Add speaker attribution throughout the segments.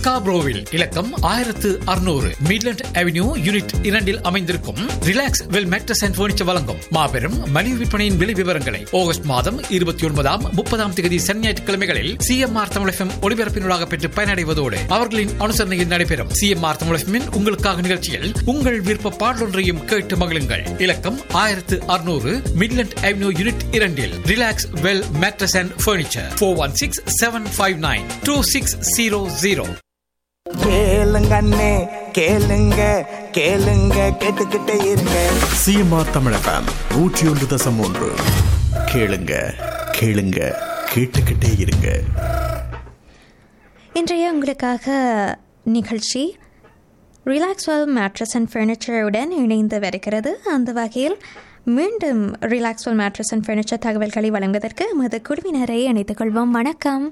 Speaker 1: ஸ்காப்ரோவில் இலக்கம் ஆயிரத்து அறுநூறு மிட்லண்ட் அவென்யூ யூனிட் இரண்டில் அமைந்திருக்கும் relax well mattress and furniture வழங்கும் மாபெரும் மலிவு விற்பனையின் விலை விவரங்களை ஆகஸ்ட் மாதம் இருபத்தி ஒன்பதாம் முப்பதாம் தேதி சனி ஞாயிற்றுக்கிழமைகளில் சிஎம்ஆர் தமிழ் எஃப்எம் ஒளிபரப்பினூடாக பெற்று பயனடைவதோடு அவர்களின் அனுசரணையில் நடைபெறும் சிஎம்ஆர் தமிழ் எஃப்எம்மின் உங்களுக்காக நிகழ்ச்சியில் உங்கள் விருப்ப பாடலொன்றையும் கேட்டு மகிழுங்கள் இலக்கம் ஆயிரத்து அறுநூறு மிட்லண்ட் அவென்யூ யூனிட் இரண்டில் relax well mattress and furniture four one six seven five nine two six zero zero
Speaker 2: கேளுங்க அண்ணே கேளுங்க கேளுங்க கேட்டுக்கிட்டே இருங்க
Speaker 3: சிஎம்ஆர் தமிழகம் நூற்றி ஒன்று தசம் ஒன்று கேளுங்க கேளுங்க கேட்டுக்கிட்டே இருங்க
Speaker 4: இன்றைய உங்களுக்காக நிகழ்ச்சி ரிலாக்ஸ்வெல் மேட்ரஸ் அண்ட் ஃபர்னிச்சருடன் இணைந்து வருகிறது அந்த வகையில் மீண்டும் ரிலாக்ஸ்வெல் மேட்ரஸ் அண்ட் ஃபர்னிச்சர் தகவல்களை வழங்குவதற்கு எமது குழுவினரை இணைத்துக் கொள்வோம் வணக்கம்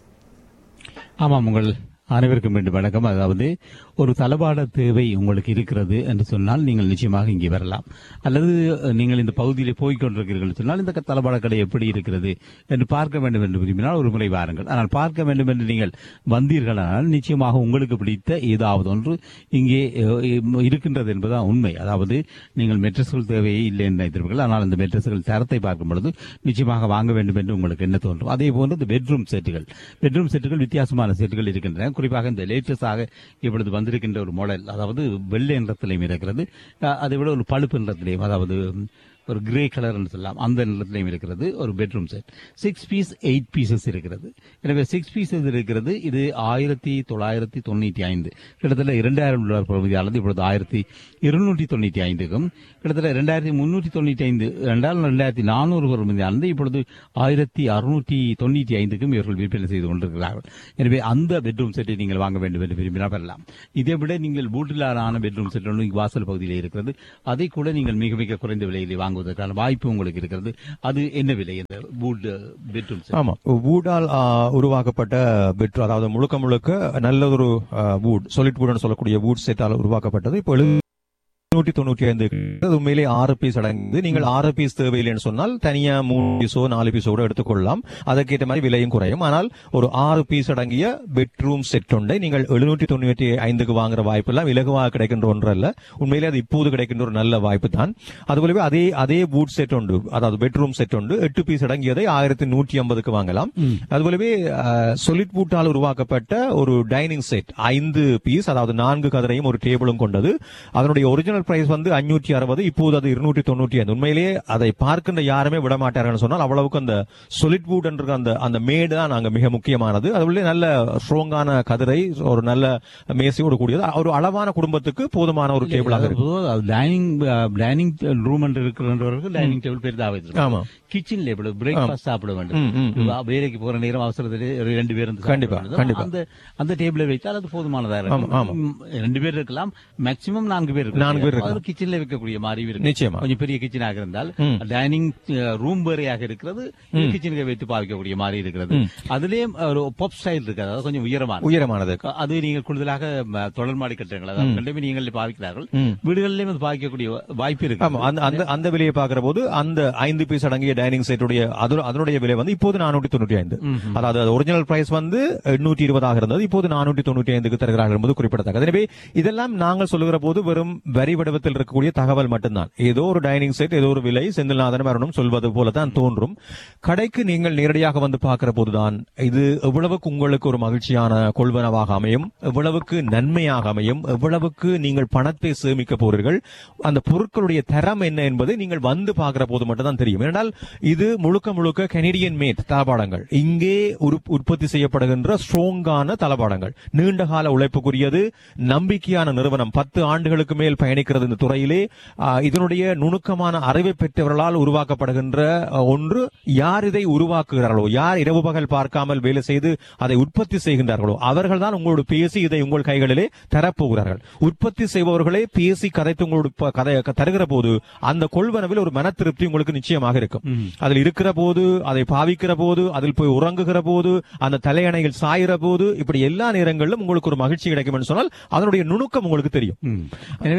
Speaker 5: ஆமாம் உங்கள் அனைவருக்கும் மீண்டும் வணக்கம் அதாவது ஒரு தளபாட தேவை உங்களுக்கு இருக்கிறது என்று சொன்னால் நீங்கள் நிச்சயமாக இங்கே வரலாம் அல்லது அஹ், நீங்கள் இந்த பகுதியில் போய்க் கொண்டிருக்கிறீர்கள் என்று சொன்னால் இந்த தளபாட கடை எப்படி இருக்கிறது என்று பார்க்க வேண்டும் என்று விரும்பினால் ஒரு முறை வாருங்கள் ஆனால் பார்க்க வேண்டும் என்று நீங்கள் வந்தீர்களானால் நிச்சயமாக உங்களுக்கு பிடித்த ஏதாவது ஒன்று இங்கே அஹ், இருக்கின்றது என்பதுதான் உண்மை அதாவது நீங்கள் மெட்ரஸ்கள் தேவையே இல்லை என்று நினைத்திருப்பீர்கள் ஆனால் அந்த மெட்ரஸ்கள் தரத்தை பார்க்கும் பொழுது நிச்சயமாக வாங்க வேண்டும் என்று உங்களுக்கு என்ன தோன்றும் அதே போன்று இந்த பெட்ரூம் செட்டுகள் பெட்ரூம் செட்டுகள் வித்தியாசமான செட்டுகள் இருக்கின்றன குறிப்பாக இந்த லேட்டஸ்டாக இப்பொழுது வந்திருக்கின்ற ஒரு மாடல் அதாவது வெள்ளை நிறத்திலையும் இருக்கிறது அஹ், அதை விட ஒரு பழுப்பு நிறத்திலையும் அதாவது ஒரு கிரே கலர் என்று சொல்லலாம் அந்த நிறத்திலையும் இருக்கிறது ஒரு bedroom set six piece eight pieces இருக்கிறது எனவே சிக்ஸ் பீசஸ் இருக்கிறது இது ஆயிரத்தி தொள்ளாயிரத்தி தொண்ணூற்றி ஐந்து கிட்டத்தட்ட இரண்டாயிரம் டாலர் பகுதியானது இப்பொழுது ஆயிரத்தி இருநூற்றி தொண்ணூற்றி ஐந்துக்கும் கிட்டத்தட்ட இரண்டாயிரத்தி முன்னூற்றி தொண்ணூற்றி ஐந்து ரெண்டாயிரம் ரெண்டாயிரத்தி நானூறு பகுதியானது இப்பொழுது ஆயிரத்தி அறுநூற்றி தொண்ணூற்றி ஐந்துக்கும் இவர்கள் விற்பனை செய்து கொண்டிருக்கிறார்கள் எனவே அந்த பெட்ரூம் செட்டை நீங்கள் வாங்க வேண்டும் என்று விரும்பினால் பெறலாம் இதை விட நீங்கள் பூட்டிலான பெட்ரூம் செட் ஒன்று இங்கு வாசல் பகுதியில் இருக்கிறது அதை கூட நீங்கள் மிக மிக குறைந்த விலையில் வாங்குவதற்கான வாய்ப்பு உங்களுக்கு இருக்கிறது அது என்ன விலை இந்த வூட் பெட்ரூம் செட்
Speaker 6: ஆமா வூடால் ஆ, உருவாக்கப்பட்ட பெட்ரூம் அதாவது முழுக்க முழுக்க நல்ல ஒரு வூட் solid wood சொல்லக்கூடிய வூட் செட்டால் உருவாக்கப்பட்டது இப்போ நூற்றி தொண்ணூற்றி ஐந்து அது உண்மையிலே ஆறு பீஸ் அடங்குது நீங்கள் ஆறு பீஸ் தேவையில்லைன்னு சொன்னால் தனியா மூணு பீஸோ நாலு பீஸோ கூட எடுத்துக்கொள்ளலாம் அதற்கேற்ற மாதிரி விலையும் குறையும் ஆனால் ஒரு ஆறு பீஸ் அடங்கிய பெட்ரூம் செட் ஒன்றை நீங்கள் எழுநூற்றி தொண்ணூற்றி ஐந்துக்கு வாங்குற வாய்ப்பு எல்லாம் இலகுவாக கிடைக்கின்ற ஒன்று அல்ல உண்மையிலே அது இப்போது கிடைக்கின்ற ஒரு நல்ல வாய்ப்பு தான் அதுபோலவே அதே அதே பூட் செட் உண்டு அதாவது பெட்ரூம் செட் உண்டு எட்டு பீஸ் அடங்கியதை ஆயிரத்தி நூற்றி ஐம்பதுக்கு வாங்கலாம் அதுபோலவே சொலிட் பூட்டால் உருவாக்கப்பட்ட ஒரு டைனிங் செட் ஐந்து பீஸ் அதாவது நான்கு கதிரையும் ஒரு டேபிளும் கொண்டது அதனுடைய ஒரிஜினல் பிரைஸ் வந்து அஞ்சூற்றி அறுபது இப்போது அது இருநூற்றி தொண்ணூற்றி ஐந்து உண்மையிலேயே அதை பார்க்கின்ற யாருமே விட மாட்டார்கள் சொன்னால் அவ்வளவுக்கு அந்த சொலிட் வுட் என்ற அந்த அந்த மேடு தான் அங்க மிக முக்கியமானது அதுபோல நல்ல ஸ்ட்ராங்கான கதிரை ஒரு நல்ல மேசையோடு கூடியது ஒரு அளவான குடும்பத்துக்கு போதுமான ஒரு டேபிளாக இருக்கு
Speaker 5: டைனிங் டைனிங் ரூம் என்று இருக்கிறவர்கள் டைனிங் டேபிள் பெரிதாக
Speaker 6: ஆமா.
Speaker 5: வைத்திருக்காங்க கிச்சன்ல எப்படி பிரேக்ஃபாஸ்ட் சாப்பிட வேண்டும்
Speaker 6: ம், ம், ம்.
Speaker 5: வா- வேலைக்கு போற நேரம் அவசரத்திலே ஒரு ரெண்டு பேர் இருந்து
Speaker 6: கண்டிப்பா,
Speaker 5: சாப்பிட வேண்டும்.
Speaker 6: கண்டிப்பா.
Speaker 5: அந்த அந்த டேபிளை வைத்தால் அது போதுமானதா
Speaker 6: ஆமா, ஆமா.
Speaker 5: இருக்கும் ம், ரெண்டு பேர் இருக்கலாம் மேக்சிமம் நான்கு பேர் இருக்கலாம்.
Speaker 6: நான்கு பேர் இருக்கலாம்.
Speaker 5: அது கிச்சன்ல வைக்கக்கூடிய மாதிரி இருக்கும்
Speaker 6: நிச்சயமா.
Speaker 5: கொஞ்சம் பெரிய கிச்சனாக இருந்தால்
Speaker 6: ம்.
Speaker 5: டைனிங் ரூம் வேறையாக இருக்கிறது கிச்சனுக்கு வைத்து பாவிக்கக்கூடிய மாதிரி இருக்கிறது அதுலயும் ஒரு பாப் ஸ்டைல் இருக்கு அதாவது கொஞ்சம் உயரமான
Speaker 6: உயரமானது
Speaker 5: அது நீங்கள் கூடுதலாக ம, தொடர்மாடி கட்டடங்கள் அதாவது கண்டமே நீங்கள் பாவிக்கிறார்கள்
Speaker 6: ம்.
Speaker 5: வீடுகளிலேயும் அது பாவிக்கக்கூடிய வாய்ப்பு இருக்கு
Speaker 6: ஆமா அந்த அந்த அந்த விலையை பாக்குற போது அந்த ஐந்து பீஸ் அடங்கிய டைனிங் செட்டுடைய அது அதனுடைய விலை வந்து இப்போது நானூற்றி தொண்ணூற்றி ஐந்து அதாவது ஒரிஜினல் பிரைஸ் வந்து எண்ணூற்றி இருபதாக இருந்தது இப்போது நானூற்றி தொண்ணூற்றி ஐந்துக்கு தருகிறார்கள் என்பது குறிப்பிடத்தக்கது எனவே இதெல்லாம் நாங்கள் சொல்லுகிற போது வெறும் வரி வடிவத்தில் இருக்கக்கூடிய தகவல் மட்டும்தான் ஏதோ ஒரு டைனிங் செட் ஏதோ ஒரு விலை செந்தில்நாதன் வரணும் சொல்வது போலதான் தோன்றும் கடைக்கு நீங்கள் நேரடியாக வந்து பார்க்கிற போதுதான் இது எவ்வளவுக்கு உங்களுக்கு ஒரு மகிழ்ச்சியான கொள்வனவாக அமையும் எவ்வளவுக்கு நன்மையாக அமையும் எவ்வளவுக்கு நீங்கள் பணத்தை சேமிக்க போறீர்கள் அந்த பொருட்களுடைய தரம் என்ன என்பதை நீங்கள் வந்து பார்க்கிற போது மட்டும் தான் தெரியும் ஏனென்றால் இது முழுக்க முழுக்க கனடியன் மேட் தளபாடங்கள் இங்கே உரு- உற்பத்தி செய்யப்படுகின்ற ஸ்ட்ராங்கான தளபாடங்கள் நீண்ட கால உழைப்புக்குரியது நம்பிக்கையான நிறுவனம் பத்து ஆண்டுகளுக்கு மேல் பயணிக்கிறது இந்த துறையிலே ஆ, இதனுடைய நுணுக்கமான அறிவை பெற்றவர்களால் உருவாக்கப்படுகின்ற அ, ஒன்று யார் இதை உருவாக்குகிறார்களோ யார் இரவு பகல் பார்க்காமல் வேலை செய்து அதை உற்பத்தி செய்கின்றார்களோ அவர்கள் தான் உங்களோட பேசி இதை உங்கள் கைகளிலே தரப்போகிறார்கள் உற்பத்தி செய்பவர்களே பேசி கதைத்து உங்களோட ப- கதை தருகிற போது அந்த கொள்வனவில் ஒரு மன திருப்தி உங்களுக்கு நிச்சயமாக இருக்கும் அதில் இருக்கிற போது அதை பாவிக்கிற போது அதில் போய் உறங்குகிற போது அந்த தலையணையில் சாயிற போது இப்படி எல்லா நேரங்களிலும் உங்களுக்கு ஒரு மகிழ்ச்சி கிடைக்கும் என்று சொன்னால் அதனுடைய நுணுக்கம் உங்களுக்கு தெரியும்
Speaker 5: ம். எனவே இந்த வூட்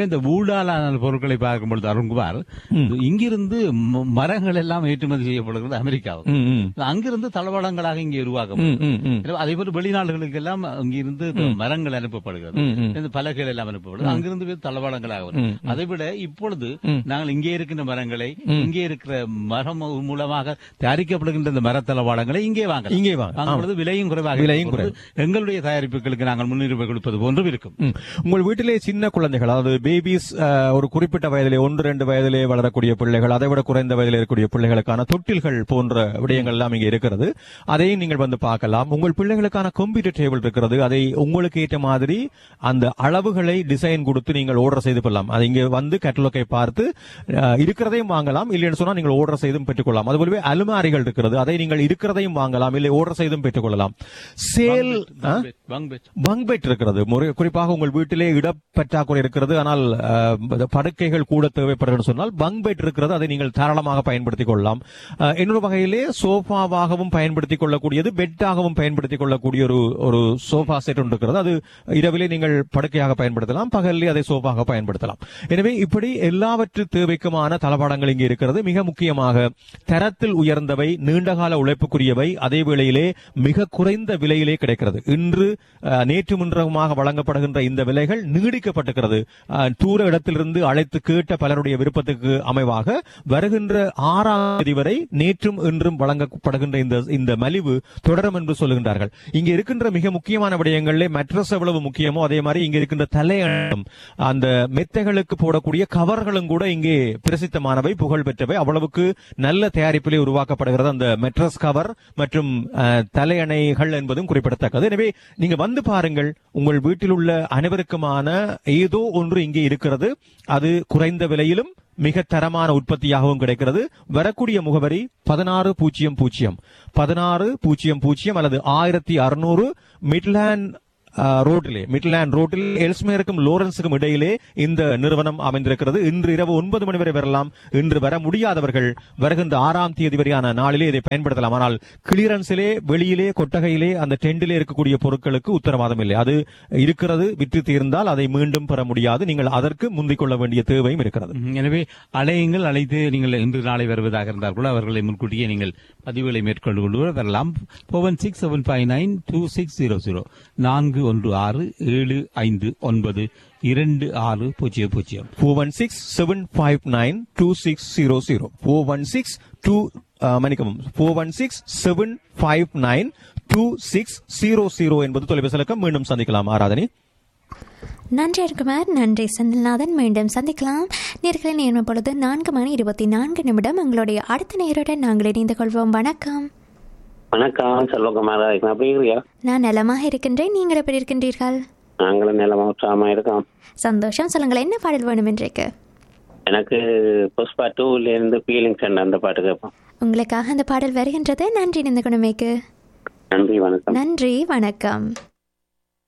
Speaker 5: ஊடாலான பொருட்களை பார்க்கும் பொழுது அருண்குமார் இங்கிருந்து ம- மரங்கள் எல்லாம் ஏற்றுமதி செய்யப்படுகிறது அமெரிக்காவுக்கு
Speaker 6: ம், ம்.
Speaker 5: அங்கிருந்து தளவாடங்களாக இங்கே உருவாக்கப்படும்
Speaker 6: ம், ம், ம்.
Speaker 5: எனவே அதே போல வெளிநாடுகளுக்கு எல்லாம் அங்கிருந்து மரங்கள் அனுப்பப்படுகிறது
Speaker 6: ம், ம்.
Speaker 5: இந்த பலகைகள் எல்லாம் அனுப்பப்படுது அங்கிருந்து போய் தளவாடங்களாக வரும் அதை விட இப்பொழுது நாங்கள் இங்கே இருக்கின்ற மரங்களை இங்கே இருக்கிற மரம் மூலமாக தயாரிக்கப்படுகின்ற இந்த மர தளவாடங்களை இங்கே வாங்கலாம்
Speaker 6: இங்கே வாங்க.
Speaker 5: வாங்கும் பொழுது விலையும் குறைவாக
Speaker 6: விலையும்
Speaker 5: இருக்கும் பொழுது எங்களுடைய தயாரிப்புகளுக்கு நாங்கள் முன்னுரிமை கொடுப்பது போன்றும் இருக்கும்
Speaker 6: ம். உங்கள் வீட்டிலே சின்ன குழந்தைகள் அதாவது பேபிஸ் ஒரு குறிப்பிட்ட வயதிலே ஒன்று ரெண்டு வயதிலே வளரக்கூடிய பிள்ளைகள் அதை விட குறைந்த வயதில் இருக்கக்கூடிய பிள்ளைகளுக்கான தொட்டில்கள் போன்ற விடயங்கள் எல்லாம் இங்கே இருக்கிறது அதையும் நீங்கள் வந்து பார்க்கலாம் உங்கள் பிள்ளைகளுக்கான கம்ப்யூட்டர் டேபிள் இருக்கிறது அதை உங்களுக்கு ஏற்ற மாதிரி அந்த அளவுகளை டிசைன் கொடுத்து நீங்கள் ஆர்டர் செய்து கொள்ளலாம் அது இங்கே வந்து கேட்டலாக்கை பார்த்து அஹ், இருக்கிறதையும் வாங்கலாம் இல்லைன்னு சொன்னா நீங்கள் ஆர்டர் செய்தும் பெற்றுக்கொள்ளலாம் அதுபோலவே அலுமாரிகள் இருக்கிறது அதை நீங்கள் இருக்கிறதையும் வாங்கலாம் இல்லை ஆர்டர் செய்தும் பெற்றுக்கொள்ளலாம் சேல் ஆ?
Speaker 5: Bunk bed.
Speaker 6: பங்க் பெட் இருக்கிறது முறை- குறிப்பாக உங்கள் வீட்டிலே இடப்பற்றாக்குறை இருக்கிறது ஆனால் அஹ், இந்த படுக்கைகள் கூட தேவைப்படுகிறது சொன்னால் பங்க் பெட் இருக்கிறது அதை நீங்கள் தாராளமாக பயன்படுத்திக் கொள்ளலாம் அஹ், இன்னொரு வகையிலே சோஃபாவாகவும் பயன்படுத்திக் கொள்ளக்கூடியது பெட்டாகவும் பயன்படுத்திக் கொள்ளக்கூடிய ஒரு ஒரு சோஃபா செட் ஒன்று இருக்கிறது அது இரவிலே நீங்கள் படுக்கையாக பயன்படுத்தலாம் பகலிலே அதை சோஃபாக பயன்படுத்தலாம் எனவே இப்படி எல்லாவற்று தேவைக்குமான தளபாடங்கள் இங்கே இருக்கிறது மிக முக்கியமாக தரத்தில் உயர்ந்தவை நீண்டகால உழைப்புக்குரியவை அதே வேளையிலே மிக குறைந்த விலையிலே கிடைக்கிறது இன்று அஹ், நேற்று முன்றமாக வழங்கப்படுகின்ற இந்த விலைகள் நீடிக்கப்பட்டிருக்கிறது அஹ், தூர இடத்திலிருந்து அழைத்து கேட்ட பலருடைய விருப்பத்துக்கு அமைவாக வருகின்ற ஆறாம் தேதி வரை நேற்றும் இன்றும் வழங்கப்படுகின்ற இந்த இந்த மலிவு தொடரும் என்று சொல்லுகின்றார்கள் இங்க இருக்கின்ற மிக முக்கியமான விடயங்களிலே மெட்ரஸ் எவ்வளவு முக்கியமோ அதே மாதிரி இங்க இருக்கின்ற தலையணம் அந்த மெத்தைகளுக்கு போடக்கூடிய கவர்களும் கூட இங்கே பிரசித்தமானவை புகழ் பெற்றவை அவ்வளவுக்கு நல்ல தயாரிப்பிலே உருவாக்கப்படுகிறது அந்த மெட்ரஸ் கவர் மற்றும் அஹ், தலையணைகள் என்பதும் குறிப்பிடத்தக்கது எனவே நீங்க வந்து பாருங்கள் உங்கள் வீட்டில் உள்ள அனைவருக்குமான ஏதோ ஒன்று இங்கே இருக்கிறது அது குறைந்த விலையிலும் மிக தரமான உற்பத்தியாகவும் கிடைக்கிறது வரக்கூடிய முகவரி பதினாறு பூஜ்ஜியம் பூஜ்ஜியம் பதினாறு பூஜ்ஜியம் பூஜ்ஜியம் அல்லது ஆயிரத்தி அறுநூறு மிட்லேண்ட் அஹ், ரோட்டிலே மிட்லேண்ட் ரோட்டில் எல்ஸ்மேருக்கும் லோரன்ஸுக்கும் இடையிலே இந்த நிறுவனம் அமைந்திருக்கிறது இன்று இரவு ஒன்பது மணி வரை வரலாம் இன்று வர முடியாதவர்கள் வருகின்ற ஆறாம் தேதி வரையான நாளிலே இதை பயன்படுத்தலாம் ஆனால் கிளியரன்ஸிலே வெளியிலே கொட்டகையிலே அந்த டெண்டிலே இருக்கக்கூடிய பொருட்களுக்கு உத்தரவாதம் இல்லை அது இருக்கிறது விற்று தீர்ந்தால் அதை மீண்டும் பெற முடியாது நீங்கள் அதற்கு முந்திக் கொள்ள வேண்டிய தேவையும் இருக்கிறது
Speaker 5: ம், எனவே அலையுங்கள் அழைத்து நீங்கள் இன்று நாளை வருவதாக இருந்தால் கூட அவர்களை முன்கூட்டியே நீங்கள் பதிவுகளை மேற்கொண்டு கொண்டு வரலாம் phone six seven five nine two six zero zero நான்கு ஒன்று ஆறு ஏழு ஐந்து ஒன்பது இரண்டு ஆறு பூஜ்ஜியம் பூஜ்ஜியம்
Speaker 6: four one six seven five nine two six zero zero four one six two மன்னிக்கவும் four one six seven five nine two six zero zero என்பது தொலைபேசி இலக்கம் மீண்டும் சந்திக்கலாம் ஆராதனை
Speaker 4: நன்றி இருக்குமார் நன்றி செந்தில்நாதன் மீண்டும் சந்திக்கலாம் நேர்களை நேர்மை பொழுது நான்கு மணி இருபத்தி நான்கு நிமிடம் உங்களுடைய அடுத்த நேருடன் நாங்கள் இணைந்து கொள்வோம் வணக்கம்
Speaker 7: வணக்கம் செல்வகுமாரா இருக்கேன் அப்படி இருக்கிறியா
Speaker 4: நான் நலமாக இருக்கின்றேன் நீங்கள் எப்படி இருக்கின்றீர்கள்
Speaker 7: நாங்களும் நிலமா உற்சாகமா இருக்கோம்
Speaker 4: சந்தோஷம் சொல்லுங்கள் என்ன பாடல் வேணும் இன்றைக்கு
Speaker 7: எனக்கு புஷ்பா டூல இருந்து ஃபீலிங் சென்ட் அந்த பாட்டு கேட்போம்
Speaker 4: உங்களுக்காக அந்த பாடல் வருகின்றது நன்றி இந்த குணமைக்கு
Speaker 7: நன்றி வணக்கம்
Speaker 4: நன்றி வணக்கம்